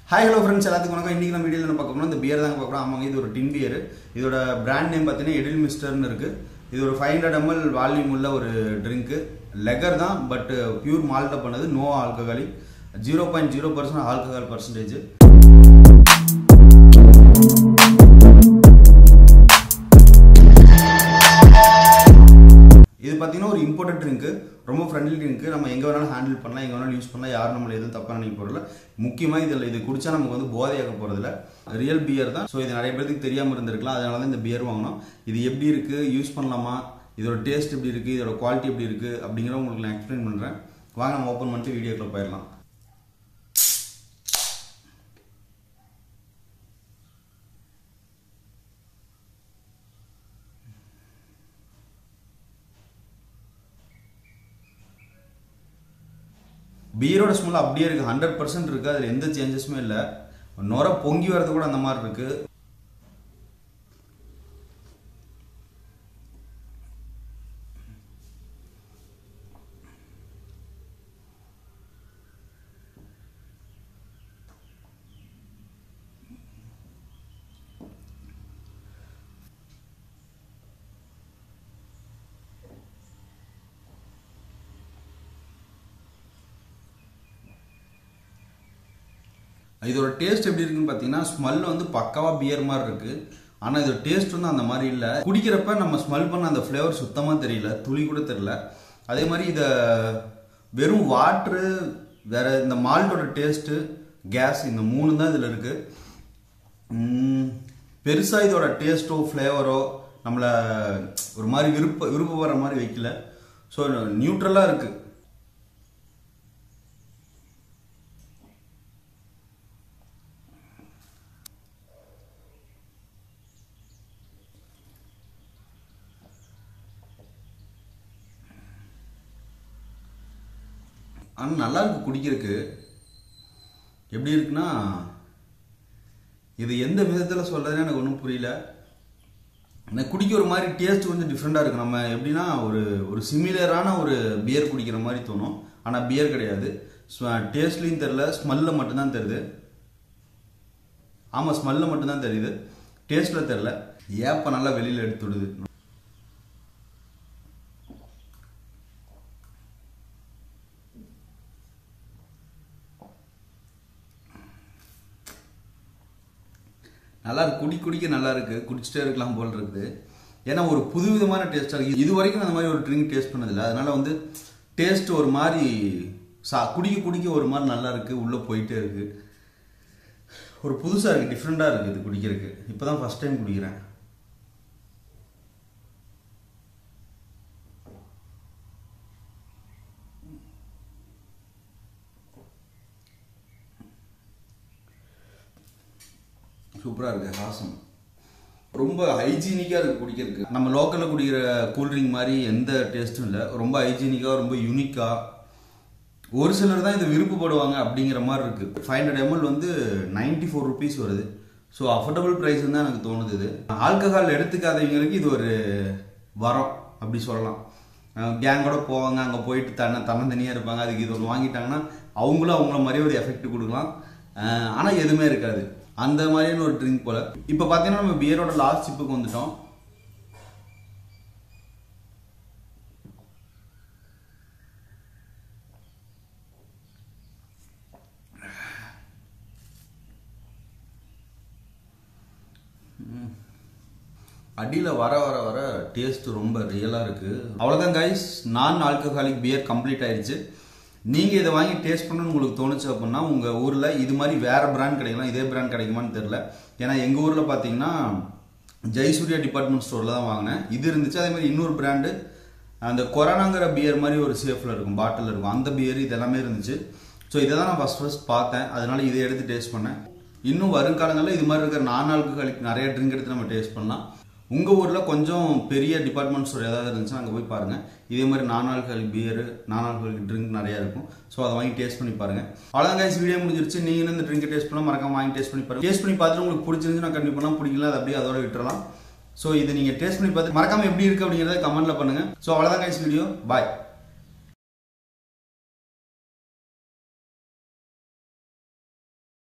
hi hello friends எல்லாத்துக்கும் வணக்கம் இன்றைக்கி நம்ம வீடியோவில் என்ன பார்க்க போறோம் இந்த பியர் தாங்க பார்க்குறோம் ஆமாங்க இது ஒரு டின் பியர் இதோட பிராண்ட் நேம் பார்த்தீங்கன்னா எடில் மிஸ்டர்னு இருக்குது இது ஒரு ஃபைவ் ஹண்ட்ரட் எம்எல் வால்யூம் உள்ள ஒரு ட்ரிங்க்கு லெகர் தான் பட் பியூர் மால்ட்டை பண்ணது no alcoholic zero point zero percent alcohol percentage இது பார்த்தீங்கன்னா ஒரு இம்போர்ட்டட் ட்ரிங்க்கு ரொம்ப ஃப்ரெண்ட்லி ட்ரிங்க்கு நம்ம எங்கே வேணாலும் ஹேண்டில் பண்ணலாம் எங்கே வேணாலும் யூஸ் பண்ணலாம் யாரும் நம்மளை எதுவும் தப்பாக நினைக்க போகிறதில்ல முக்கியமாக இதில் இது குடிச்சா நமக்கு வந்து போதையாக போகிறதில்ல ரியல் பியர் தான் ஸோ இது நிறைய பேருக்கு தெரியாமல் இருந்திருக்கலாம் அதனால தான் இந்த பியர் வாங்கினோம் இது எப்படி இருக்குது யூஸ் பண்ணலாமா இதோட டேஸ்ட் எப்படி இருக்குது இதோட குவாலிட்டி எப்படி இருக்குது அப்படிங்கிற உங்களுக்கு நான் எக்ஸ்பிளைன் பண்ணுறேன் வாங்க நம்ம ஓப்பன் பண்ணிட்டு வீடியோக்குள்ள போயிடலாம் பீரோட ஸ்மெல் அப்படியே இருக்குது ஹண்ட்ரட் பர்சன்ட் இருக்குது அதில் எந்த சேஞ்சஸுமே இல்லை நுர பொங்கி வரது கூட அந்த மாதிரி இருக்குது இதோட டேஸ்ட் எப்படி இருக்குன்னு பார்த்தீங்கன்னா ஸ்மெல் வந்து பக்காவாக பியர் மாதிரி இருக்கு ஆனால் இதோட டேஸ்ட் வந்து அந்த மாதிரி இல்லை குடிக்கிறப்ப நம்ம ஸ்மெல் பண்ண அந்த ஃப்ளேவர் சுத்தமாக தெரியல துளி கூட தெரியல அதே மாதிரி இதை வெறும் வாட்ரு வேற இந்த மால்ட்டோட டேஸ்ட்டு கேஸ் இந்த மூணு தான் இதில் இருக்கு பெருசாக இதோட டேஸ்ட்டோ ஃப்ளேவரோ நம்மளை ஒரு மாதிரி விருப்ப விருப்பம் வர மாதிரி வைக்கல ஸோ நியூட்ரலாக இருக்குது ஆனால் நல்லா இருக்கு குடிக்கிறதுக்கு எப்படி இருக்குன்னா இது எந்த விதத்தில் சொல்கிறதுன்னு எனக்கு ஒன்றும் புரியல எனக்கு குடிக்க ஒரு மாதிரி டேஸ்ட் கொஞ்சம் டிஃப்ரெண்ட்டாக இருக்குது நம்ம எப்படின்னா ஒரு ஒரு சிமிலரான ஒரு பியர் குடிக்கிற மாதிரி தோணும் ஆனால் பியர் கிடையாது டேஸ்ட்லேயும் தெரில ஸ்மெல்லில் மட்டும்தான் தெரியுது ஆமாம் ஸ்மெல்லில் மட்டும்தான் தெரியுது டேஸ்ட்டில் தெரில ஏப்ப நல்லா வெளியில் எடுத்து விடுது நல்லா இருக்கு குடி குடிக்க நல்லா இருக்கு குடிச்சிட்டே இருக்கலாம் போல் இருக்குது ஏன்னா ஒரு புதுவிதமான டேஸ்டாக இருக்குது இது வரைக்கும் அந்த மாதிரி ஒரு ட்ரிங்க் டேஸ்ட் பண்ணதில்லை அதனால வந்து டேஸ்ட் ஒரு மாதிரி சா குடிக்க குடிக்க ஒரு மாதிரி நல்லா இருக்கு உள்ளே போயிட்டே இருக்கு ஒரு புதுசாக இருக்குது டிஃப்ரெண்ட்டாக இருக்குது இது குடிக்கிறதுக்கு இப்போ தான் ஃபஸ்ட் டைம் குடிக்கிறேன் சூப்பராக இருக்குது ஹாசம் ரொம்ப ஹைஜீனிக்காக இருக்குது குடிக்கிறதுக்கு நம்ம லோக்கலில் குடிக்கிற கூல்ட்ரிங்க் மாதிரி எந்த டேஸ்ட்டும் இல்லை ரொம்ப ஹைஜீனிக்காக ரொம்ப யூனிக்காக ஒரு சிலர் தான் இதை விருப்பப்படுவாங்க அப்படிங்கிற மாதிரி இருக்குது ஃபைவ் ஹண்ட்ரட் எம்எல் வந்து நைன்டி ஃபோர் ருபீஸ் வருது ஸோ அஃபோர்டபுள் ப்ரைஸ் தான் எனக்கு தோணுது இது ஆல்கஹால் எடுத்துக்காதவங்களுக்கு இது ஒரு வரம் அப்படி சொல்லலாம் கேங்கோட போவாங்க அங்கே போயிட்டு தன்னை தன்னந்தனியாக இருப்பாங்க அதுக்கு இது ஒன்று வாங்கிட்டாங்கன்னா அவங்களும் அவங்கள மாதிரி ஒரு எஃபெக்ட் கொடுக்கலாம் ஆனால் எதுவுமே இருக்காது அந்த மாதிரியான ஒரு ட்ரிங்க் போல இப்போ பார்த்தீங்கன்னா நம்ம பியரோட லாஸ்ட் சிப்புக்கு வந்துட்டோம் அடியில் வர வர வர டேஸ்ட் ரொம்ப ரியலாக இருக்குது அவ்வளோதான் கைஸ் நான் ஆல்கஹாலிக் பியர் கம்ப்ளீட் ஆயிடுச்சு நீங்கள் இதை வாங்கி டேஸ்ட் பண்ணணும்னு உங்களுக்கு தோணுச்சு அப்படின்னா உங்கள் ஊரில் இது மாதிரி வேறு பிராண்ட் கிடைக்கலாம் இதே பிராண்ட் கிடைக்குமான்னு தெரில ஏன்னா எங்கள் ஊரில் பார்த்தீங்கன்னா ஜெயசூர்யா டிபார்ட்மெண்ட் ஸ்டோரில் தான் வாங்கினேன் இது இருந்துச்சு அதே மாதிரி இன்னொரு பிராண்டு அந்த கொரோனாங்கிற பியர் மாதிரி ஒரு சேஃபில் இருக்கும் பாட்டில் இருக்கும் அந்த பியர் இது எல்லாமே இருந்துச்சு ஸோ இதை தான் நான் ஃபஸ்ட் ஃபஸ்ட் பார்த்தேன் அதனால இதை எடுத்து டேஸ்ட் பண்ணேன் இன்னும் வருங்காலங்களில் இது மாதிரி இருக்கிற நான் ஆல்கஹாலிக் நிறைய ட்ரிங்க் எடுத்து நம்ம டேஸ்ட் பண்ணலாம் உங்கள் ஊரில் கொஞ்சம் பெரிய டிபார்ட்மெண்ட் ஸ்டோர் ஏதாவது இருந்துச்சுன்னா அங்கே போய் பாருங்கள் இதே மாதிரி non alcoholic beer non alcoholic drink நிறையா இருக்கும் ஸோ அதை வாங்கி டேஸ்ட் பண்ணி பாருங்கள் அவ்வளோதான் கைஸ் வீடியோ முடிஞ்சிருச்சு நீங்கள் இந்த ட்ரிங்க் டேஸ்ட் பண்ணால் மறக்காம வாங்கி டேஸ்ட் பண்ணி பாருங்கள் டேஸ்ட் பண்ணி பார்த்துட்டு உங்களுக்கு பிடிச்சிருந்துச்சுன்னா கண்டிப்பாக பிடிக்கல அது அப்படியே அதோட விட்டுறலாம் ஸோ இதை நீங்கள் டேஸ்ட் பண்ணி பார்த்து மறக்காம எப்படி இருக்குது அப்படிங்கிறத கமெண்ட்டில் பண்ணுங்கள் ஸோ அவ்வளோதான் கைஸ் வீடியோ பாய்